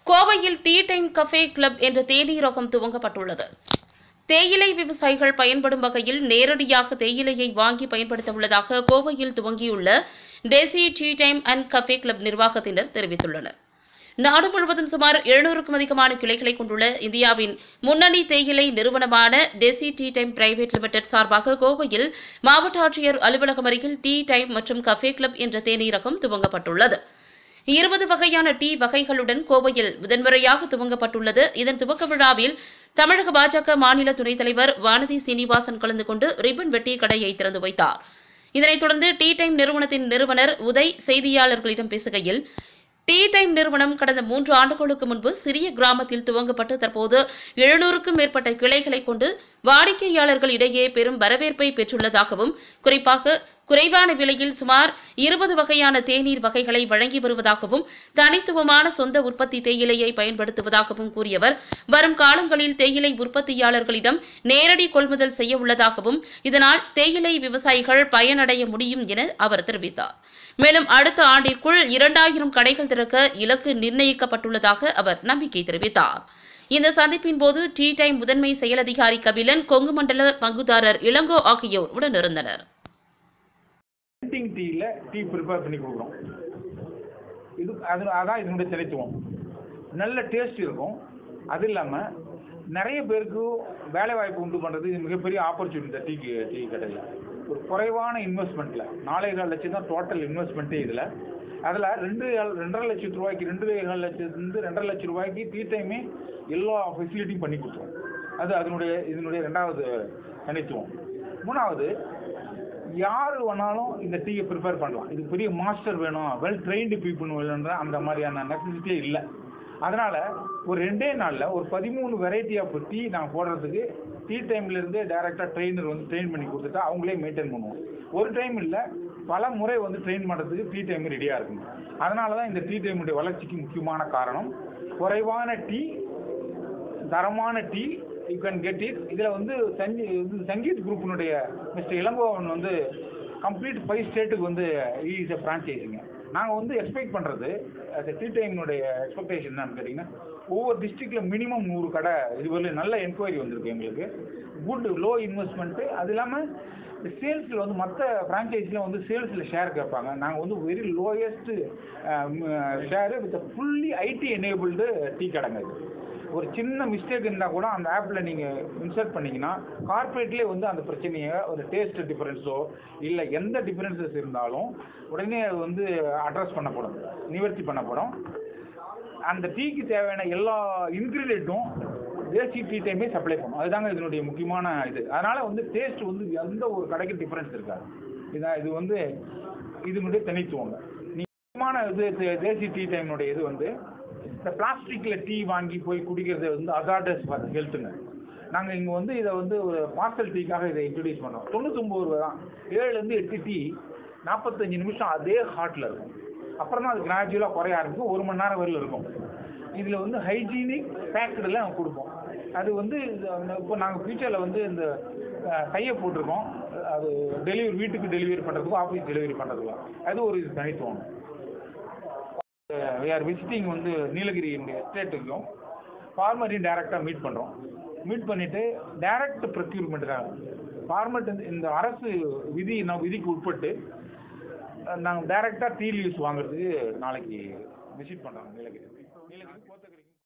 கோவையில் tea time cafe club என்ற தேநீரகம் துவங்கப்பட்டுள்ளது தேயிலை விவசாயிகள் பயன்படும் வகையில் நேரடியாக தேயிலையை வாங்கி பயன்படுத்த உள்ளதாக கோவையில் துவங்கியுள்ள Desi tea time and cafe club நிர்வாகத்தினர் தெரிவித்துள்ளனர் நாடு முழுவதும் சுமார் எழுநூறுக்கும் அதிகமான கிளைகளை கொண்டுள்ள இந்தியாவின் முன்னணி தேயிலை நிறுவனமான Desi tea time private limited சார்பாக கோவையில் மாவட்ட ஆட்சியர் அலுவலகம் அருகில் டீ டைம் மற்றும் கஃபே கிளப் என்ற தேநீரகம் துவங்கப்பட்டுள்ளது இருபது வகையான டீ வகைகளுடன் கோவையில் முதன்முறையாக துவங்கப்பட்டுள்ளது இதன் துவக்க விழாவில் தமிழக பாஜக மாநில துணைத் தலைவர் வானதி சீனிவாசன் கலந்து கொண்டு ரிப்பன் வெட்டி கடையை திறந்து வைத்தார் இதனைத் தொடர்ந்து டீ டைம் நிறுவனத்தின் நிறுவனர் உதய் செய்தியாளர்களிடம் பேசுகையில் டீ டைம் நிறுவனம் கடந்த மூன்று ஆண்டுகளுக்கு முன்பு சிறிய கிராமத்தில் துவங்கப்பட்டு தற்போது எழுநூறுக்கும் மேற்பட்ட கிளைகளை கொண்டு வாடிக்கையாளர்கள் இடையே பெரும் வரவேற்பை பெற்றுள்ளதாகவும் குறிப்பாக குறைவான விலையில் சுமார் இருபது வகையான தேநீர் வகைகளை வழங்கி வருவதாகவும் தனித்துவமான சொந்த உற்பத்தி தேயிலையை பயன்படுத்துவதாகவும் கூறியவர் வரும் காலங்களில் தேயிலை உற்பத்தியாளர்களிடம் நேரடி கொள்முதல் செய்ய உள்ளதாகவும் இதனால் தேயிலை விவசாயிகள் பயனடைய முடியும் என அவர் தெரிவித்தார் மேலும் அடுத்த ஆண்டிற்குள் இரண்டாயிரம் கடைகள் திறக்க இலக்கு நிர்ணயிக்கப்பட்டுள்ளதாக அவர் நம்பிக்கை தெரிவித்தார் இந்த சந்திப்பின் போது டீ டைம் முதன்மை செயல் அதிகாரி கபிலன் கொங்கு மண்டல பங்குதாரர் இளங்கோ ஆகியோர் உடனிருந்தனர் பிரிண்டிங் டீயில் டீ ப்ரிப்பேர் பண்ணி கொடுக்குறோம் இது அது அதான் இதனுடைய தனித்துவம் நல்ல டேஸ்ட் இருக்கும் அது இல்லாமல் நிறைய பேருக்கு வேலை வாய்ப்பு உண்டு பண்ணுறது இது மிகப்பெரிய ஆப்பர்ச்சுனிட்டி இந்த டீ டீ கடையில் ஒரு குறைவான இன்வெஸ்ட்மெண்ட்டில் நாலே கால் லட்சம் தான் டோட்டல் இன்வெஸ்ட்மெண்ட்டே இதில் அதில் ரெண்டு ஏழு- ரெண்டரை லட்சம் ரூபாய்க்கு ரெண்டு ஏழு லட்சத்துலேருந்து ரெண்டரை லட்சம் ரூபாய்க்கு டீ டைமே எல்லா ஃபெசிலிட்டியும் பண்ணி கொடுத்துரும் அது அதனுடைய இதனுடைய ரெண்டாவது தனித்துவம் மூணாவது யார் வேணாலும் இந்த டீயை ப்ரிப்பேர் பண்ணலாம் இது பெரிய மாஸ்டர் வேணும் வெல் ட்ரெயின்டு பீப்புள் வேணுன்ற அந்த மாதிரியான நெசசிட்டியே இல்லை அதனால் ஒரு ரெண்டே நாளில் ஒரு பதிமூணு வெரைட்டி ஆஃப் டீ நான் போடுறதுக்கு டீ டைம்லேருந்தே டேரெக்டாக ட்ரெயினர் வந்து ட்ரெயின் பண்ணி கொடுத்துட்டா அவங்களே மெயின்டைன் பண்ணுவோம் ஒரு டைம் இல்லை பல முறை வந்து ட்ரெயின் பண்ணுறதுக்கு டீ டைம் ரெடியாக இருக்குங்க அதனால தான் இந்த டீ டைமுடைய வளர்ச்சிக்கு முக்கியமான காரணம் குறைவான டீ தரமான tea you can get it இதில் வந்து சங்கீ இது சங்கீத் குரூப்பினுடைய மிஸ்டர் இளங்கோவன் வந்து கம்ப்ளீட் ஃபைவ் ஸ்டேட்டுக்கு வந்து இஸ் எ ஃப்ரான்ச்சைஸிங்க நாங்கள் வந்து எக்ஸ்பெக்ட் பண்ணுறது அந்த டீ டைமினுடைய எக்ஸ்பெக்டேஷன் என்னன்னு கேட்டிங்கன்னா ஒவ்வொரு டிஸ்ட்ரிக்டில் மினிமம் நூறு கடை இதுவரையிலும் நல்ல என்கொயரி வந்திருக்கு எங்களுக்கு குட் லோ இன்வெஸ்ட்மெண்ட்டு அது இல்லாமல் சேல்ஸில் வந்து மற்ற ஃப்ரான்ச்சைஸில் வந்து சேல்ஸில் ஷேர் கேட்பாங்க நாங்கள் வந்து very lowest share with fully IT enabled tea கடைங்க இது ஒரு சின்ன மிஸ்டேக் இருந்தால் கூட அந்த ஆப்பில் நீங்கள் இன்சர்ட் பண்ணீங்கன்னா கார்ப்பரேட்லேயே வந்து அந்த பிரச்சனையை ஒரு டேஸ்ட் டிஃபரன்ஸோ இல்லை எந்த டிஃபரன்சஸ் இருந்தாலும் உடனே அது வந்து அட்ரஸ் பண்ணப்படும் நிவர்த்தி பண்ணப்படும் அந்த டீக்கு தேவையான எல்லா இன்க்ரீடியண்ட்டும் தேசி டீ டைமே சப்ளை பண்ணும் அதுதாங்க இதனுடைய முக்கியமான இது அதனால் வந்து டேஸ்ட் வந்து எந்த ஒரு கடைக்கு டிஃபரன்ஸ் இருக்காது இதான் இது வந்து இதனுடைய தனித்துவங்க நீ முக்கியமான இது தே- தேசி டீ டைமுடைய இது வந்து இந்த பிளாஸ்டிக்கில் டீ வாங்கி போய் குடிக்கிறது வந்து அசார்டஸ் ஃபார் ஹெல்த்துங்க நாங்கள் இங்கே வந்து இதை வந்து ஒரு பார்சல் டீக்காக இதை இன்ட்ரடியூஸ் பண்ணோம் தொண்ணூத்தொம்பது ரூபா தான் ஏழுலேருந்து எட்டு டீ நாற்பத்தஞ்சு நிமிஷம் அதே ஹாட்டில் இருக்கும் அப்புறம் தான் அது கிராஜுவலாக குறைய ஆரம்பிக்கும் ஒரு மணி நேரம் வரையில் இருக்கும் இதில் வந்து ஹைஜீனிக் பேக்கடில் கொடுப்போம் அது வந்து இப்போ நாங்கள் ஃபியூச்சரில் வந்து இந்த கையை போட்டிருக்கோம் அது டெலிவரி வீட்டுக்கு டெலிவரி பண்ணுறதுக்கும் ஆஃபீஸ் டெலிவரி பண்ணுறதுக்கும் அது ஒரு தனித்துவம் வி ஆர் விசிட்டிங் வந்து நீலகிரியினுடைய எஸ்டேட்டுக்கும் ஃபார்மரையும் டைரெக்டாக மீட் பண்ணுறோம் மீட் பண்ணிவிட்டு டைரக்ட் ப்ரொக்யூர்மெண்ட் தான் ஃபார்மட் இந்த அரசு விதி நான் விதிக்கு உட்பட்டு நாங்கள் டைரெக்டாக டீ லீவ்ஸ் வாங்குறதுக்கு நாளைக்கு விசிட் பண்ணுறோம் நீலகிரி நீலகிரி கோத்தகிரி